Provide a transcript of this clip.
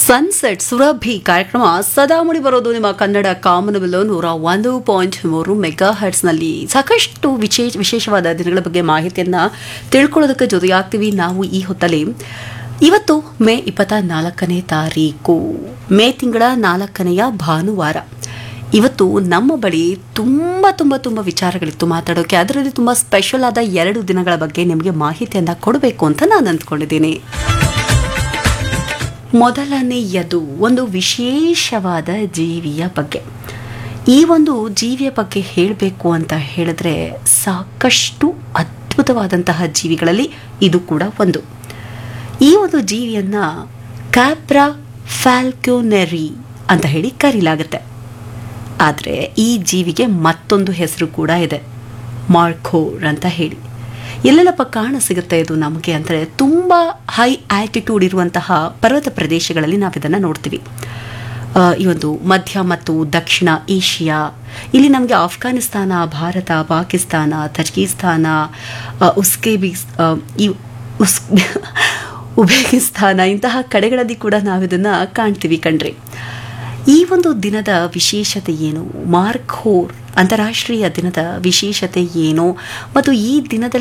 sunset Surabhi ಕಾರ್ಯಕ್ರಮ ಸದಾ ಮುಡಿ ಬರೋದು ನಿಮ್ಮ ಕನ್ನಡ ಕಾಮನಬಿಲ್ಲು ನೂರ ಒಂದು ಪಾಯಿಂಟ್ ಮೂರು ಮೆಗಾ ಹರ್ಟ್ಸ್ನಲ್ಲಿ ಸಾಕಷ್ಟು ವಿಶೇಷ ವಿಶೇಷವಾದ ದಿನಗಳ ಬಗ್ಗೆ ಮಾಹಿತಿಯನ್ನ ತಿಳ್ಕೊಳ್ಳೋದಕ್ಕೆ ಜೊತೆಯಾಗ್ತೀವಿ ನಾವು ಈ ಹೊತ್ತಲ್ಲಿ ಇವತ್ತು ಮೇ ಇಪ್ಪತ್ತ ನಾಲ್ಕನೇ ತಾರೀಕು ಮೇ ತಿಂಗಳ ನಾಲ್ಕನೆಯ ಭಾನುವಾರ ಇವತ್ತು ನಮ್ಮ ಬಳಿ ತುಂಬ ತುಂಬ ತುಂಬ ವಿಚಾರಗಳಿತ್ತು ಮಾತಾಡೋಕೆ ಅದರಲ್ಲಿ ತುಂಬ ಸ್ಪೆಷಲ್ ಆದ ಎರಡು ದಿನಗಳ ಬಗ್ಗೆ ನಿಮಗೆ ಮಾಹಿತಿಯನ್ನ ಕೊಡಬೇಕು ಅಂತ ನಾನು ಅಂದ್ಕೊಂಡಿದ್ದೀನಿ ಮೊದಲನೆಯದು ಒಂದು ವಿಶೇಷವಾದ ಜೀವಿಯ ಬಗ್ಗೆ ಈ ಒಂದು ಜೀವಿಯ ಬಗ್ಗೆ ಹೇಳಬೇಕು ಅಂತ ಹೇಳಿದ್ರೆ ಸಾಕಷ್ಟು ಅದ್ಭುತವಾದಂತಹ ಜೀವಿಗಳಲ್ಲಿ ಇದು ಕೂಡ ಒಂದು ಈ ಒಂದು ಜೀವಿಯನ್ನ ಕ್ಯಾಪ್ರಾ ಫ್ಯಾಲ್ಕ್ಯೋನೆರಿ ಅಂತ ಹೇಳಿ ಕರೀಲಾಗುತ್ತೆ ಆದರೆ ಈ ಜೀವಿಗೆ ಮತ್ತೊಂದು ಹೆಸರು ಕೂಡ ಇದೆ ಮಾರ್ಕೋರ್ ಅಂತ ಹೇಳಿ ಎಲ್ಲೆಲ್ಲಪ್ಪ ಕಾಣ ಸಿಗುತ್ತೆ ಇದು ನಮಗೆ ಅಂದರೆ ತುಂಬ ಹೈ ಆಲ್ಟಿಟ್ಯೂಡ್ ಇರುವಂತಹ ಪರ್ವತ ಪ್ರದೇಶಗಳಲ್ಲಿ ನಾವು ಇದನ್ನು ನೋಡ್ತೀವಿ ಆ, ಈ ಒಂದು ಮಧ್ಯ ಮತ್ತು ದಕ್ಷಿಣ ಏಷ್ಯಾ ಇಲ್ಲಿ ನಮಗೆ ಆಫ್ಘಾನಿಸ್ತಾನ ಭಾರತ ಪಾಕಿಸ್ತಾನ ತಜಿಕಿಸ್ತಾನ ಆ, ಉಸ್ಬೇಕಿಸ್ ಆ, ಈ ಉಸ್ ಉಬೇಕಿಸ್ತಾನ ಇಂತಹ ಕಡೆಗಳಲ್ಲಿ ಕೂಡ ನಾವಿದನ್ನು ಕಾಣ್ತೀವಿ ಕಣ್ರಿ ಈ ಒಂದು ದಿನದ ವಿಶೇಷತೆ ಏನು ಮಾರ್ಕ್ ಹೋರ್ ಅಂತಾರಾಷ್ಟ್ರೀಯ ದಿನದ ವಿಶೇಷತೆ ಏನು ಮತ್ತು ಈ ದಿನದಲ್ಲಿ